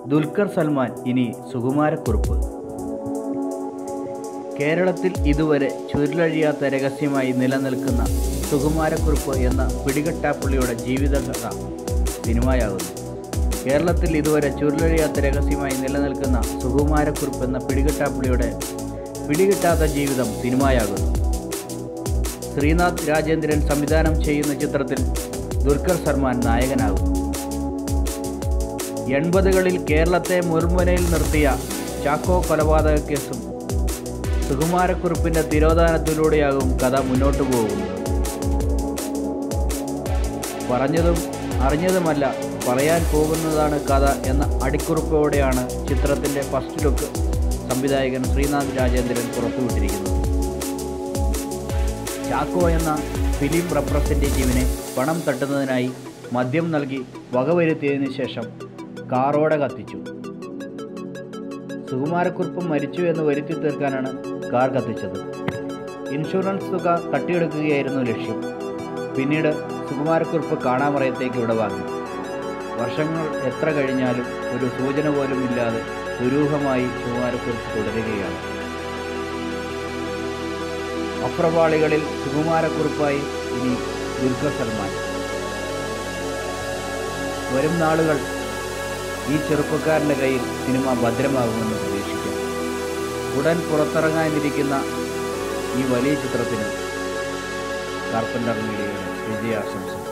ദുൽഖർ സൽമാൻ ഇനി സുകുമാരക്കുറുപ്പ് കേരളത്തിൽ ഇതുവരെ ചുരുളഴിയാത്ത രഹസ്യമായി നിലനിൽക്കുന്ന സുകുമാരക്കുറുപ്പ് എന്ന പിടികെട്ടാപ്പുള്ളിയുടെ ജീവിതകഥ സിനിമയാകുന്നു കേരളത്തിൽ ഇതുവരെ ചുരുളഴിയാത്ത രഹസ്യമായി നിലനിൽക്കുന്ന സുകുമാരക്കുറുപ്പ് എന്ന പിടികെട്ടാപ്പുള്ളിയുടെ പിടികിട്ടാത്ത ജീവിതം സിനിമയാകുന്നു ശ്രീനാഥ് രാജേന്ദ്രൻ സംവിധാനം ചെയ്യുന്ന ചിത്രത്തിൽ ദുൽഖർ സൽമാൻ നായകനാകുന്നു എൺപതുകളിൽ കേരളത്തെ മുൾമുനയിൽ നിർത്തിയ ചാക്കോ കൊലപാതക കേസും സുകുമാരക്കുറുപ്പിൻ്റെ തിരോധാനത്തിലൂടെയാകും കഥ മുന്നോട്ടു പോകുന്നത് പറഞ്ഞതും അറിഞ്ഞതുമല്ല പറയാൻ പോകുന്നതാണ് കഥ എന്ന അടിക്കുറിപ്പോടെയാണ് ചിത്രത്തിൻ്റെ ഫസ്റ്റ് ലുക്ക് സംവിധായകൻ ശ്രീനാഥ് രാജേന്ദ്രൻ പുറത്തുവിട്ടിരിക്കുന്നത് ചാക്കോ എന്ന ഫിലിം റെപ്രസെൻറ്റേറ്റീവിനെ പണം തട്ടുന്നതിനായി മദ്യം നൽകി വകവരുത്തിയതിനു ശേഷം കാറോടെ കത്തിച്ചു സുകുമാരക്കുറുപ്പ് മരിച്ചു എന്ന് വരുത്തി തീർക്കാനാണ് കാർ കത്തിച്ചത് ഇൻഷുറൻസ് തുക തട്ടിയെടുക്കുകയായിരുന്നു ലക്ഷ്യം പിന്നീട് സുകുമാരക്കുറുപ്പ് കാണാമറയത്തേക്ക് വിടവാങ്ങി വർഷങ്ങൾ എത്ര കഴിഞ്ഞാലും ഒരു സൂചന പോലും ഇല്ലാതെ ദുരൂഹമായി സുകുമാരക്കുറുപ്പ് തുടരുകയാണ് അപ്രപാളികളിൽ സുകുമാരക്കുറുപ്പായി ഇനി ദുൽഖർ സൽമാൻ വരും നാളുകൾ ഈ ചെറുപ്പക്കാരൻ്റെ കയ്യിൽ സിനിമ ഭദ്രമാകുമെന്ന് പ്രതീക്ഷിക്കാം ഉടൻ പുറത്തിറങ്ങാനിരിക്കുന്ന ഈ വലിയ ചിത്രത്തിന് കാർപ്പൻ്റർ മീഡിയയുടെ വിജയാശംസ